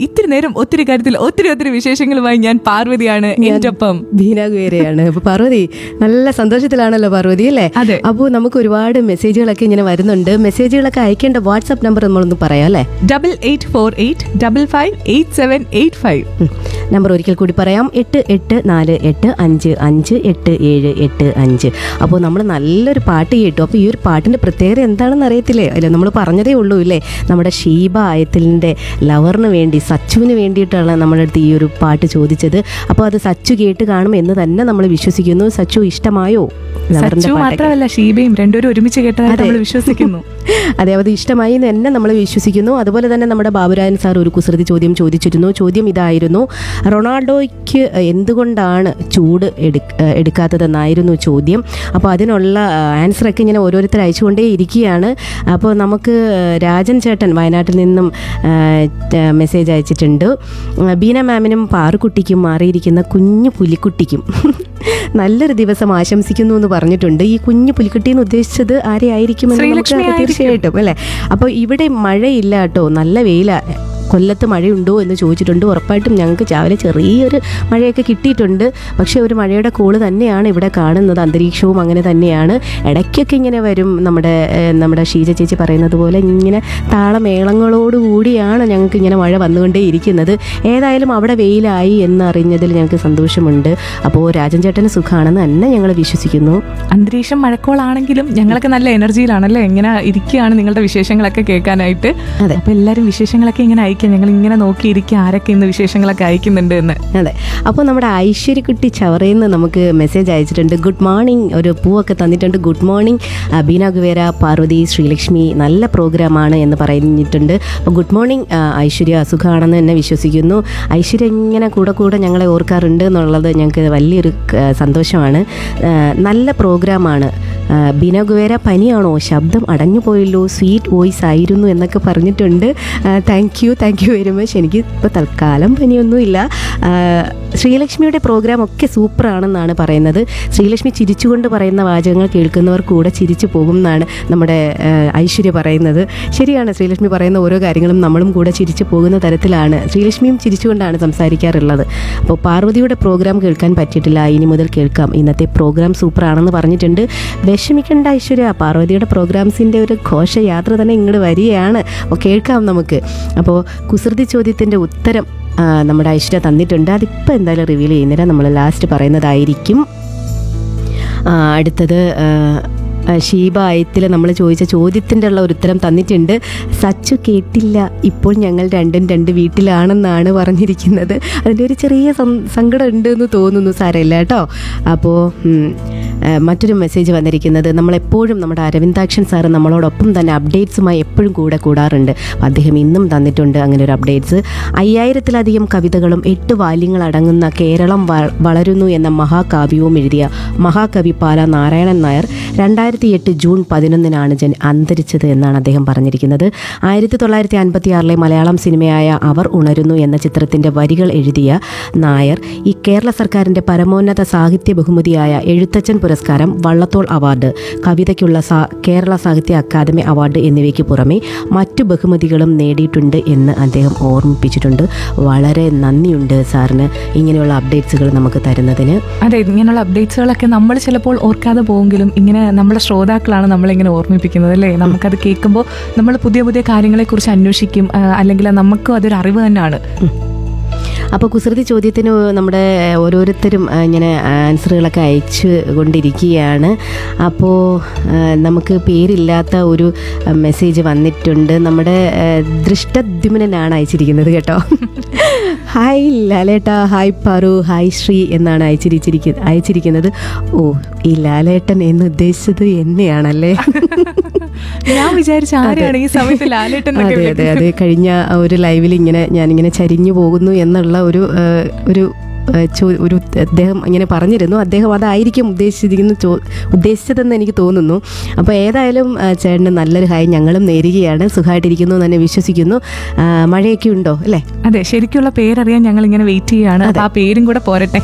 ഇത്തിരി നേരം ഒത്തിരി കാര്യത്തിൽ ഒത്തിരി ഒത്തിരി വിശേഷങ്ങളുമായി ഞാൻ പാർവതിയാണ് എൻ്റെ ഒപ്പം ബീനാഗുവേരയാണ് അപ്പൊ പാർവതി നല്ല സന്തോഷത്തിലാണല്ലോ പാർവതി അല്ലേ അതെ. അപ്പോൾ നമുക്ക് ഒരുപാട് മെസ്സേജുകളൊക്കെ ഇങ്ങനെ വരുന്നുണ്ട് മെസ്സേജുകളൊക്കെ അയക്കേണ്ട വാട്സാപ്പ് നമ്പർ നമ്മളൊന്ന് പറയാം അല്ലേ double eight four eight double five eight seven eight five ഉം. നമ്പർ ഒരിക്കൽ കൂടി പറയാം എട്ട് എട്ട് നാല് എട്ട് അഞ്ച് അഞ്ച് എട്ട് ഏഴ് എട്ട് അഞ്ച് അപ്പോൾ നമ്മൾ നല്ലൊരു പാട്ട് കേട്ടു അപ്പോൾ ഈ ഒരു പാട്ടിൻ്റെ പ്രത്യേകത എന്താണെന്ന് അറിയത്തില്ലേ അല്ല നമ്മൾ പറഞ്ഞതേ ഉള്ളൂ ഇല്ലേ നമ്മുടെ ഷീബ ആയത്തിലിൻ്റെ ലവറിന് വേണ്ടി സച്ചുവിന് വേണ്ടിയിട്ടാണ് നമ്മുടെ അടുത്ത് ഈ ഒരു പാട്ട് ചോദിച്ചത് അപ്പോൾ അത് സച്ചു കേട്ട് കാണും എന്ന് തന്നെ നമ്മൾ വിശ്വസിക്കുന്നു സച്ചു ഇഷ്ടമായോ ലവറിൻ്റെ സച്ചു പാട്ടൊക്കെ മാത്രമല്ല ഷീബയും രണ്ടുപേരും ഒരുമിച്ച് കേട്ടതായിട്ട് നമ്മൾ വിശ്വസിക്കുന്നു അതെ അത് ഇഷ്ടമായി എന്ന് തന്നെ നമ്മൾ വിശ്വസിക്കുന്നു അതുപോലെ തന്നെ നമ്മുടെ ബാബുരാജൻ സാർ ഒരു കുസൃതി ചോദ്യം ചോദിച്ചിരുന്നു ചോദ്യം ഇതായിരുന്നു റൊണാൾഡോയ്ക്ക് എന്തുകൊണ്ടാണ് ചൂട് എടുക്ക എടുക്കാത്തതെന്നായിരുന്നു ചോദ്യം അപ്പോൾ അതിനുള്ള ആൻസറൊക്കെ ഇങ്ങനെ ഓരോരുത്തർ അയച്ചുകൊണ്ടേ ഇരിക്കുകയാണ് അപ്പോൾ നമുക്ക് രാജൻ ചേട്ടൻ വയനാട്ടിൽ നിന്നും ആ, ത- മെസ്സേജ് അയച്ചിട്ടുണ്ട് ബീന മാമിനും പാറുക്കുട്ടിക്കും മാറിയിരിക്കുന്ന കുഞ്ഞു പുലിക്കുട്ടിക്കും നല്ലൊരു ദിവസം ആശംസിക്കുന്നു എന്ന് പറഞ്ഞിട്ടുണ്ട് ഈ കുഞ്ഞു പുലിക്കുട്ടി എന്ന് ഉദ്ദേശിച്ചത് ആരെയായിരിക്കുമെന്ന് നമുക്ക് ശ്രീലക്ഷ്മി അറിയാം. തീർച്ചയായിട്ടും അല്ലേ അപ്പോൾ ഇവിടെ മഴയില്ല കേട്ടോ നല്ല വെയില കൊല്ലത്ത് മഴയുണ്ടോ എന്ന് ചോദിച്ചിട്ടുണ്ട് ഉറപ്പായിട്ടും ഞങ്ങൾക്ക് രാവിലെ ചെറിയൊരു മഴയൊക്കെ കിട്ടിയിട്ടുണ്ട് പക്ഷേ ഒരു മഴയുടെ കോള് തന്നെയാണ് ഇവിടെ കാണുന്നത് അന്തരീക്ഷവും അങ്ങനെ തന്നെയാണ് ഇടയ്ക്കൊക്കെ ഇങ്ങനെ വരും നമ്മുടെ ഏഹ്, നമ്മുടെ ഷീജ ചേച്ചി പറയുന്നത് പോലെ ഇങ്ങനെ താളമേളങ്ങളോടുകൂടിയാണ് ഞങ്ങൾക്ക് ഇങ്ങനെ മഴ വന്നുകൊണ്ടേ ഇരിക്കുന്നത് ഏതായാലും അവിടെ വെയിലായി എന്നറിഞ്ഞതിൽ ഞങ്ങൾക്ക് സന്തോഷമുണ്ട് അപ്പോൾ രാജൻ ചേട്ടന് സുഖമാണെന്ന് തന്നെ ഞങ്ങൾ വിശ്വസിക്കുന്നു അന്തരീക്ഷം മഴക്കോളാണെങ്കിലും ഞങ്ങളൊക്കെ നല്ല എനർജിയിലാണല്ലേ ഇങ്ങനെ ഇരിക്കുകയാണ് നിങ്ങളുടെ വിശേഷങ്ങളൊക്കെ കേൾക്കാനായിട്ട് അതെ. അപ്പൊ എല്ലാവരും വിശേഷങ്ങളൊക്കെ ഇങ്ങനെ അയക്കാം ഞങ്ങൾ ഇങ്ങനെ നോക്കിയിരിക്കുക ആരൊക്കെ ഇന്ന് വിശേഷങ്ങളൊക്കെ അയക്കുന്നുണ്ട് എന്ന് അതെ അപ്പോൾ നമ്മുടെ ഐശ്വര്യക്കുട്ടി ചവറയിൽ നിന്ന് നമുക്ക് മെസ്സേജ് അയച്ചിട്ടുണ്ട് ഗുഡ് മോർണിംഗ് ഒരു പൂവൊക്കെ തന്നിട്ടുണ്ട് ഗുഡ് മോർണിംഗ് ബീന കുവേര പാർവതി ശ്രീലക്ഷ്മി നല്ല പ്രോഗ്രാമാണ് എന്ന് പറഞ്ഞിട്ടുണ്ട് അപ്പോൾ ഗുഡ് മോർണിംഗ് ഐശ്വര്യ സുഖമാണെന്ന് തന്നെ വിശ്വസിക്കുന്നു ഐശ്വര്യ ഇങ്ങനെ കൂടെ കൂടെ ഞങ്ങളെ ഓർക്കാറുണ്ട് എന്നുള്ളത് ഞങ്ങൾക്ക് വലിയൊരു ആ, സന്തോഷമാണ് ആ, നല്ല പ്രോഗ്രാമാണ് ആ, ബീന കുവേര പനിയാണോ ശബ്ദം അടഞ്ഞു പോയല്ലോ സ്വീറ്റ് വോയിസ് ആയിരുന്നു എന്നൊക്കെ പറഞ്ഞിട്ടുണ്ട് thank you thank you very much എനിക്ക് ഇപ്പോൾ തൽക്കാലം പനിയൊന്നുമില്ല ആ, ശ്രീലക്ഷ്മിയുടെ പ്രോഗ്രാം ഒക്കെ സൂപ്പറാണെന്നാണ് പറയുന്നത് ശ്രീലക്ഷ്മി ചിരിച്ചുകൊണ്ട് പറയുന്ന വാചകങ്ങൾ കേൾക്കുന്നവർ കൂടെ ചിരിച്ചു പോകും എന്നാണ് നമ്മുടെ ആ, ഐശ്വര്യ പറയുന്നത് ശരിയാണ് ശ്രീലക്ഷ്മി പറയുന്ന ഓരോ കാര്യങ്ങളും നമ്മളും കൂടെ ചിരിച്ചു പോകുന്ന തരത്തിലാണ് ശ്രീലക്ഷ്മിയും ചിരിച്ചുകൊണ്ടാണ് സംസാരിക്കാറുള്ളത് അപ്പോൾ പാർവതിയുടെ പ്രോഗ്രാം കേൾക്കാൻ പറ്റിയിട്ടില്ല ഇനി മുതൽ കേൾക്കാം ഇന്നത്തെ പ്രോഗ്രാം സൂപ്പറാണെന്ന് പറഞ്ഞിട്ടുണ്ട് വിഷമിക്കേണ്ട ഐശ്വര്യ പാർവതിയുടെ പ്രോഗ്രാംസിൻ്റെ ഒരു ഘോഷയാത്ര തന്നെ ഇങ്ങോട്ട് വരികയാണ് അപ്പോൾ കേൾക്കാം നമുക്ക് അപ്പോൾ കുസൃതി ചോദ്യത്തിൻ്റെ ഉത്തരം ആ, നമ്മുടെ ഐശ്വര്യ തന്നിട്ടുണ്ട് അതിപ്പോൾ എന്തായാലും റിവീൽ ചെയ്യുന്നില്ല നമ്മൾ ലാസ്റ്റ് പറയുന്നതായിരിക്കും ആ, അടുത്തത് ആ, ആ, ഷീബ അയത്തിൽ നമ്മൾ ചോദിച്ച ചോദ്യത്തിൻ്റെ ഉള്ള ഒരു ഉത്തരം തന്നിട്ടുണ്ട് സച്ചു കേട്ടില്ല ഇപ്പോൾ ഞങ്ങൾ രണ്ടും രണ്ട് വീട്ടിലാണെന്നാണ് പറഞ്ഞിരിക്കുന്നത് അതിൻ്റെ ഒരു ചെറിയ സം- സങ്കടം ഉണ്ട് എന്ന് തോന്നുന്നു സാരമില്ല കേട്ടോ അപ്പോൾ ഉം, ആ, മറ്റൊരു മെസ്സേജ് വന്നിരിക്കുന്നത് നമ്മളെപ്പോഴും നമ്മുടെ അരവിന്ദാക്ഷൻ സാറ് നമ്മളോടൊപ്പം തന്നെ അപ്ഡേറ്റ്സുമായി എപ്പോഴും കൂടെ കൂടാറുണ്ട് അപ്പോൾ അദ്ദേഹം ഇന്നും തന്നിട്ടുണ്ട് അങ്ങനെ ഒരു അപ്ഡേറ്റ്സ് അയ്യായിരത്തിലധികം കവിതകളും എട്ട് വാല്യങ്ങൾ അടങ്ങുന്ന കേരളം വ- വളരുന്നു എന്ന മഹാകാവ്യവും എഴുതിയ മഹാകവി പാല നാരായണൻ നായർ രണ്ടായിരത്തി എട്ട് ജൂൺ പതിനൊന്നിനാണ് ജൻ അന്തരിച്ചത് എന്നാണ് അദ്ദേഹം പറഞ്ഞിരിക്കുന്നത് ആയിരത്തി തൊള്ളായിരത്തി അൻപത്തി ആറിലെ മലയാളം സിനിമയായ അവർ ഉണരുന്നു എന്ന ചിത്രത്തിൻ്റെ വരികൾ എഴുതിയ നായർ ഈ കേരള സർക്കാരിൻ്റെ പരമോന്നത സാഹിത്യ ബഹുമതിയായ എഴുത്തച്ഛൻ പുരസ്കാരം വള്ളത്തോൾ അവാർഡ് കവിതയ്ക്കുള്ള സാ- കേരള സാഹിത്യ അക്കാദമി അവാർഡ് എന്നിവയ്ക്ക് പുറമെ മറ്റു ബഹുമതികളും നേടിയിട്ടുണ്ട് എന്ന് അദ്ദേഹം ഓർമ്മിപ്പിച്ചിട്ടുണ്ട് വളരെ നന്ദിയുണ്ട് സാറിന് ഇങ്ങനെയുള്ള അപ്ഡേറ്റ്സുകൾ നമുക്ക് തരുന്നതിന് അതെ ഇങ്ങനെയുള്ള അപ്ഡേറ്റ്സുകളൊക്കെ നമ്മൾ ചിലപ്പോൾ ഓർക്കാതെ പോകുമെങ്കിലും ഇങ്ങനെ നമ്മുടെ ശ്രോതാക്കളാണ് നമ്മളിങ്ങനെ ഓർമ്മിപ്പിക്കുന്നത് അല്ലേ നമുക്കത് കേൾക്കുമ്പോൾ നമ്മൾ പുതിയ പുതിയ കാര്യങ്ങളെക്കുറിച്ച് അന്വേഷിക്കും ആ, അല്ലെങ്കിൽ നമുക്കും അതൊരു അറിവ് തന്നെയാണ് അപ്പോൾ കുസൃതി ചോദ്യത്തിന് നമ്മുടെ ഓരോരുത്തരും ആ, ഇങ്ങനെ ആൻസറുകളൊക്കെ അയച്ചു കൊണ്ടിരിക്കുകയാണ് അപ്പോൾ ആ, നമുക്ക് പേരില്ലാത്ത ഒരു ആ, മെസ്സേജ് വന്നിട്ടുണ്ട് നമ്മുടെ ആ, ദൃഷ്ടദ്യുമ്നനാണ് അയച്ചിരിക്കുന്നത് കേട്ടോ ഹായ് ലാലേട്ട ഹായ് പാറു ഹായ് ശ്രീ എന്നാണ് അയച്ചിരിച്ചിരിക്ക അയച്ചിരിക്കുന്നത് ഓ ഈ ലാലേട്ടൻ എന്ന് ഉദ്ദേശിച്ചത് എന്നെയാണല്ലേ ഞാൻ വിചാരിച്ച ആരെയാണ് ഈ സമയത്ത് ലാലേട്ടൻ എന്നൊക്കെ അതെ അതെ അതെ കഴിഞ്ഞ ആ ഒരു ലൈവിൽ ഇങ്ങനെ ഞാനിങ്ങനെ ചരിഞ്ഞു പോകുന്നു എന്നുള്ള ഒരു ആ, ഒരു ആ, ചോ- ഒരു അദ്ദേഹം ഇങ്ങനെ പറഞ്ഞിരുന്നു അദ്ദേഹം അതായിരിക്കും ഉദ്ദേശിച്ചിരിക്കുന്നു ചോ ഉദ്ദേശിച്ചതെന്ന് എനിക്ക് തോന്നുന്നു അപ്പോൾ ഏതായാലും ആ, ചേട്ടന് നല്ലൊരു ഹായ് ഞങ്ങളും നേരുകയാണ് സുഖമായിട്ടിരിക്കുന്നു എന്ന് തന്നെ വിശ്വസിക്കുന്നു ആ, മഴയൊക്കെ ഉണ്ടോ അല്ലേ അതെ ശരിക്കുള്ള പേരറിയാൻ ഞങ്ങൾ ഇങ്ങനെ വെയിറ്റ് ചെയ്യുകയാണ് അപ്പൊ ആ പേരും കൂടെ പോരട്ടെ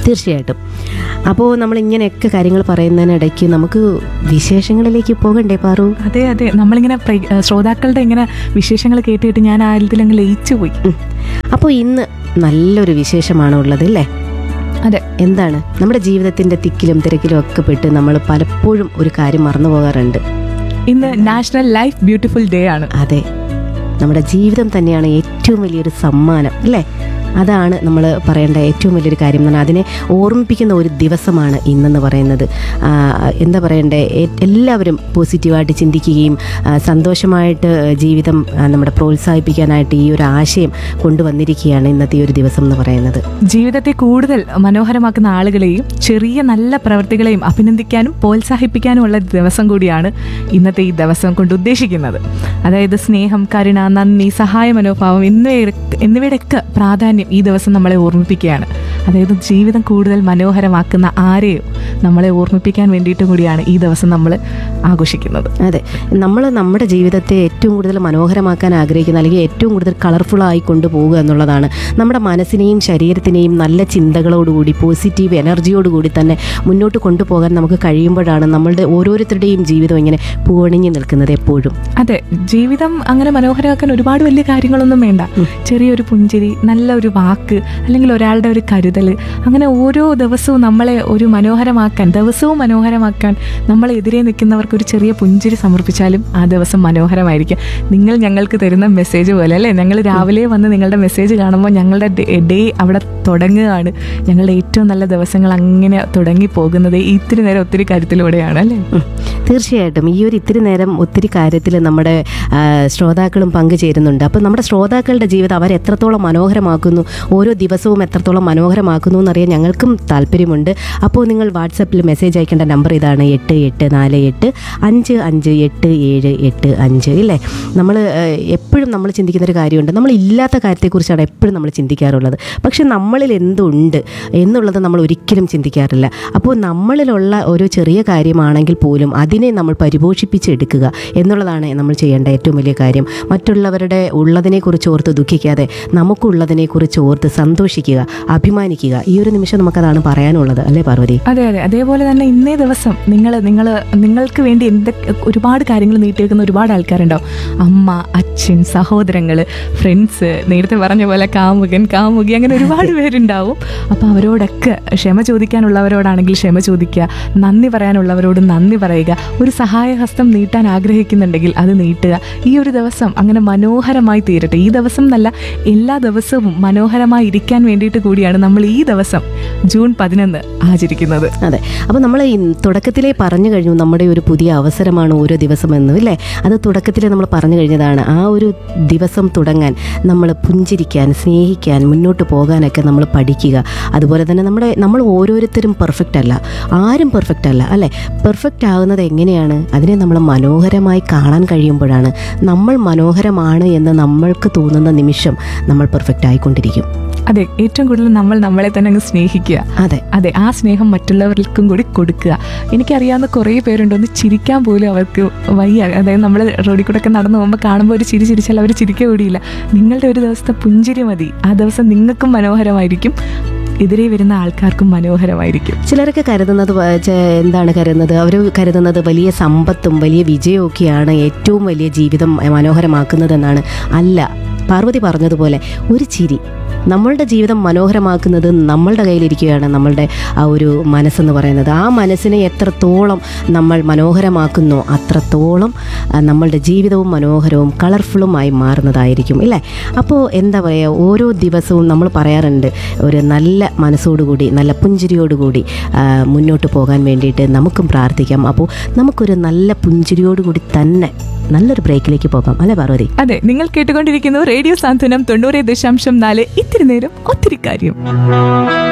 തീർച്ചയായിട്ടും അപ്പോൾ നമ്മൾ ഇങ്ങനെയൊക്കെ കാര്യങ്ങൾ പറയുന്നതിനിടയ്ക്ക് നമുക്ക് വിശേഷങ്ങളിലേക്ക് പോകണ്ടേ പാറു അതെ അതെ നമ്മളിങ്ങനെ പ്ര- ഏഹ് ശ്രോതാക്കളുടെ ഇങ്ങനെ വിശേഷങ്ങൾ കേട്ടിട്ട് ഞാൻ ആ ഇതിൽ അങ്ങ് ലയിച്ചു പോയി അപ്പോൾ ഇന്ന് നല്ലൊരു വിശേഷമാണ് ഉള്ളത് അല്ലേ അതെ എന്താണ് നമ്മുടെ ജീവിതത്തിൻ്റെ തിക്കിലും തിരക്കിലും ഒക്കെ പെട്ട് നമ്മൾ പലപ്പോഴും ഒരു കാര്യം മറന്നു പോകാറുണ്ട് ഇന്ന് നാഷണൽ ലൈഫ് ബ്യൂട്ടിഫുൾ ഡേ ആണ് അതെ നമ്മുടെ ജീവിതം തന്നെയാണ് ഏറ്റവും വലിയൊരു സമ്മാനം അല്ലേ അതാണ് നമ്മൾ പറയേണ്ട ഏറ്റവും വലിയൊരു കാര്യം എന്ന് പറഞ്ഞാൽ അതിനെ ഓർമ്മിപ്പിക്കുന്ന ഒരു ദിവസമാണ് ഇന്നെന്ന് പറയുന്നത് ആ, എന്താ പറയണ്ടേ എ- എല്ലാവരും പോസിറ്റീവായിട്ട് ചിന്തിക്കുകയും ആ, സന്തോഷമായിട്ട് ജീവിതം ആ, നമ്മുടെ പ്രോത്സാഹിപ്പിക്കാനായിട്ട് ഈ ഒരു ആശയം കൊണ്ടുവന്നിരിക്കുകയാണ് ഇന്നത്തെ ഈ ഒരു ദിവസം എന്ന് പറയുന്നത് ജീവിതത്തെ കൂടുതൽ മനോഹരമാക്കുന്ന ആളുകളെയും ചെറിയ നല്ല പ്രവർത്തികളെയും അഭിനന്ദിക്കാനും പ്രോത്സാഹിപ്പിക്കാനുമുള്ള ദിവസം കൂടിയാണ് ഇന്നത്തെ ഈ ദിവസം കൊണ്ട് ഉദ്ദേശിക്കുന്നത് അതായത് സ്നേഹം കരുണ നന്ദി സഹായ മനോഭാവം എന്നിവയുടെ എന്നിവയുടെയൊക്കെ പ്രാധാന്യം ഈ ദിവസം നമ്മളെ ഓർമ്മിപ്പിക്കുകയാണ് അതായത് ജീവിതം കൂടുതൽ മനോഹരമാക്കുന്ന ആരെയും നമ്മളെ ഓർമ്മിപ്പിക്കാൻ വേണ്ടിയിട്ട് കൂടിയാണ് ഈ ദിവസം നമ്മൾ ആഘോഷിക്കുന്നത് അതെ നമ്മൾ നമ്മുടെ ജീവിതത്തെ ഏറ്റവും കൂടുതൽ മനോഹരമാക്കാൻ ആഗ്രഹിക്കുന്ന അല്ലെങ്കിൽ ഏറ്റവും കൂടുതൽ കളർഫുള്ളായി കൊണ്ടുപോകുക എന്നുള്ളതാണ് നമ്മുടെ മനസ്സിനെയും ശരീരത്തിനെയും നല്ല ചിന്തകളോടുകൂടി പോസിറ്റീവ് എനർജിയോടുകൂടി തന്നെ മുന്നോട്ട് കൊണ്ടുപോകാൻ നമുക്ക് കഴിയുമ്പോഴാണ് നമ്മളുടെ ഓരോരുത്തരുടെയും ജീവിതം ഇങ്ങനെ പൂവണിഞ്ഞു നിൽക്കുന്നത് എപ്പോഴും അതെ ജീവിതം അങ്ങനെ മനോഹരമാക്കാൻ ഒരുപാട് വലിയ കാര്യങ്ങളൊന്നും വേണ്ട ചെറിയൊരു പുഞ്ചിരി നല്ല ഒരു വാക്ക് അല്ലെങ്കിൽ ഒരാളുടെ ഒരു കരുതൽ അങ്ങനെ ഓരോ ദിവസവും നമ്മളെ ഒരു മനോഹരമാക്കാൻ ദിവസവും മനോഹരമാക്കാൻ നമ്മളെ എതിരെ നിൽക്കുന്നവർക്ക് ഒരു ചെറിയ പുഞ്ചിരി സമർപ്പിച്ചാലും ആ ദിവസം മനോഹരമായിരിക്കും നിങ്ങൾ ഞങ്ങൾക്ക് തരുന്ന മെസ്സേജ് പോലെ അല്ലേ ഞങ്ങൾ രാവിലെ വന്ന് നിങ്ങളുടെ മെസ്സേജ് കാണുമ്പോൾ ഞങ്ങളുടെ ഡേ അവിടെ തുടങ്ങുകയാണ് ഞങ്ങളുടെ ഏറ്റവും നല്ല ദിവസങ്ങൾ അങ്ങനെ തുടങ്ങി പോകുന്നത് ഈ ഇത്തിരി നേരം ഒത്തിരി കരുത്തിലൂടെയാണ് അല്ലേ ഉം. തീർച്ചയായിട്ടും ഈ ഒരു ഇത്തിരി നേരം ഒത്തിരി കാര്യത്തിൽ നമ്മുടെ ആ, ശ്രോതാക്കളും പങ്കുചേരുന്നുണ്ട് അപ്പോൾ നമ്മുടെ ശ്രോതാക്കളുടെ ജീവിതം അവർ എത്രത്തോളം മനോഹരമാക്കുന്നു ഓരോ ദിവസവും എത്രത്തോളം മനോഹരമാക്കുന്നു എന്നറിയാൻ ഞങ്ങൾക്കും താല്പര്യമുണ്ട് അപ്പോൾ നിങ്ങൾ വാട്സപ്പിൽ മെസ്സേജ് അയക്കേണ്ട നമ്പർ ഇതാണ് എട്ട് എട്ട് നാല് എട്ട് അഞ്ച് അഞ്ച് എട്ട് ഏഴ് എട്ട് അഞ്ച് ഇല്ലേ നമ്മൾ എപ്പോഴും നമ്മൾ ചിന്തിക്കുന്ന ഒരു കാര്യമുണ്ട് നമ്മൾ ഇല്ലാത്ത കാര്യത്തെക്കുറിച്ചാണ് എപ്പോഴും നമ്മൾ ചിന്തിക്കാറുള്ളത് പക്ഷെ നമ്മളിൽ എന്തുണ്ട് എന്നുള്ളത് നമ്മൾ ഒരിക്കലും ചിന്തിക്കാറില്ല അപ്പോൾ നമ്മളിലുള്ള ഒരു ചെറിയ കാര്യമാണെങ്കിൽ പോലും അതിനെ നമ്മൾ പരിപോഷിപ്പിച്ചെടുക്കുക എന്നുള്ളതാണ് നമ്മൾ ചെയ്യേണ്ട ഏറ്റവും വലിയ കാര്യം മറ്റുള്ളവരുടെ ഉള്ളതിനെക്കുറിച്ച് ഓർത്ത് ദുഃഖിക്കാതെ നമുക്കുള്ളതിനെക്കുറിച്ച് ഓർത്ത് സന്തോഷിക്കുക അഭിമാനിക്കുക ഈ ഒരു നിമിഷം നമുക്കതാണ് പറയാനുള്ളത് അല്ലേ പാർവതി അതെ അതെ അതേപോലെ തന്നെ ഇന്നേ ദിവസം നിങ്ങൾ നിങ്ങൾ നിങ്ങൾക്ക് വേണ്ടി എന്തൊക്കെ ഒരുപാട് കാര്യങ്ങൾ നീട്ടിവെക്കുന്ന ഒരുപാട് ആൾക്കാരുണ്ടാവും അമ്മ അച്ഛൻ സഹോദരങ്ങൾ ഫ്രണ്ട്സ് നേരത്തെ പറഞ്ഞ പോലെ കാമുകൻ കാമുകി അങ്ങനെ ഒരുപാട് പേരുണ്ടാവും അപ്പോൾ അവരോടൊക്കെ ക്ഷമ ചോദിക്കാനുള്ളവരോടാണെങ്കിൽ ക്ഷമ ചോദിക്കുക നന്ദി പറയാനുള്ളവരോട് നന്ദി പറയുക ഒരു സഹായഹസ്തം നീട്ടാൻ ആഗ്രഹിക്കുന്നുണ്ടെങ്കിൽ അത് നീട്ടുക ഈ ഒരു ദിവസം അങ്ങനെ മനോഹരമായി തീരട്ടെ ഈ ദിവസം എന്നല്ല എല്ലാ ദിവസവും മനോഹരമായി ഇരിക്കാൻ വേണ്ടിയിട്ട് കൂടിയാണ് നമ്മൾ ഈ ദിവസം ജൂൺ പതിനൊന്ന് ആചരിക്കുന്നത് അതെ അപ്പോൾ നമ്മൾ ഈ തുടക്കത്തിലേ പറഞ്ഞു കഴിഞ്ഞു നമ്മുടെ ഒരു പുതിയ അവസരമാണ് ഓരോ ദിവസം എന്ന് ഇല്ലേ അത് തുടക്കത്തിലേ നമ്മൾ പറഞ്ഞു കഴിഞ്ഞതാണ് ആ ഒരു ദിവസം തുടങ്ങാൻ നമ്മൾ പുഞ്ചിരിക്കാൻ സ്നേഹിക്കാൻ മുന്നോട്ട് പോകാനൊക്കെ നമ്മൾ പഠിക്കുക അതുപോലെ തന്നെ നമ്മുടെ നമ്മൾ ഓരോരുത്തരും പെർഫെക്റ്റ് അല്ല ആരും പെർഫെക്റ്റ് അല്ല അല്ലേ പെർഫെക്റ്റ് ആകുന്നത് എങ്ങനെയാണ് അതിനെ നമ്മൾ മനോഹരമായി കാണാൻ കഴിയുമ്പോഴാണ് നമ്മൾ മനോഹരമാണ് എന്ന് നമ്മൾക്ക് തോന്നുന്ന നിമിഷം നമ്മൾ പെർഫെക്റ്റ് ആയിക്കൊണ്ടിരിക്കും അതെ ഏറ്റവും കൂടുതൽ നമ്മൾ നമ്മളെ തന്നെ അങ്ങ് സ്നേഹിക്കുക അതെ അതെ ആ സ്നേഹം മറ്റുള്ളവർക്കും കൂടി കൊടുക്കുക എനിക്കറിയാവുന്ന കുറേ പേരുണ്ട് ഒന്ന് ചിരിക്കാൻ പോലും അവർക്ക് വയ്യ അതായത് നമ്മൾ റോഡിൽ കൂടെ ഒക്കെ നടന്നു പോകുമ്പോൾ കാണുമ്പോൾ ഒരു ചിരി ചിരിച്ചാൽ അവർ ചിരിക്കുക കൂടിയില്ല നിങ്ങളുടെ ഒരു ദിവസത്തെ പുഞ്ചിരി മതി ആ ദിവസം നിങ്ങൾക്കും മനോഹരമായിരിക്കും എതിരെ വരുന്ന ആൾക്കാർക്കും മനോഹരമായിരിക്കും ചിലരൊക്കെ കരുതുന്നത് വ- ചെ- എന്താണ് കരുതുന്നത് അവർ കരുതുന്നത് വലിയ സമ്പത്തും വലിയ വിജയമൊക്കെയാണ് ഏറ്റവും വലിയ ജീവിതം മനോഹരമാക്കുന്നതെന്നാണ് അല്ല പാർവതി പറഞ്ഞതുപോലെ ഒരു ചിരി നമ്മളുടെ ജീവിതം മനോഹരമാക്കുന്നത് നമ്മളുടെ കയ്യിലിരിക്കുകയാണ് നമ്മളുടെ ആ ഒരു മനസ്സെന്ന് പറയുന്നത് ആ മനസ്സിനെ എത്രത്തോളം നമ്മൾ മനോഹരമാക്കുന്നോ അത്രത്തോളം ആ, നമ്മളുടെ ജീവിതവും മനോഹരവും കളർഫുള്ളുമായി മാറുന്നതായിരിക്കും ഇല്ലേ അപ്പോൾ എന്താ പറയുക ഓരോ ദിവസവും നമ്മൾ പറയാറുണ്ട് ഒരു നല്ല മനസ്സോടുകൂടി നല്ല പുഞ്ചിരിയോടുകൂടി ആ, മുന്നോട്ട് പോകാൻ വേണ്ടിയിട്ട് നമുക്കും പ്രാർത്ഥിക്കാം അപ്പോൾ നമുക്കൊരു നല്ല പുഞ്ചിരിയോടുകൂടി തന്നെ നല്ലൊരു ബ്രേക്കിലേക്ക് പോകാം അല്ലേ പാർവതി അതെ നിങ്ങൾ കേട്ടുകൊണ്ടിരിക്കുന്നു റേഡിയോ സാന്ത്വനം തൊണ്ണൂറ് ദശാംശം നാല് ഇത്തിരി നേരം ഒത്തിരി കാര്യം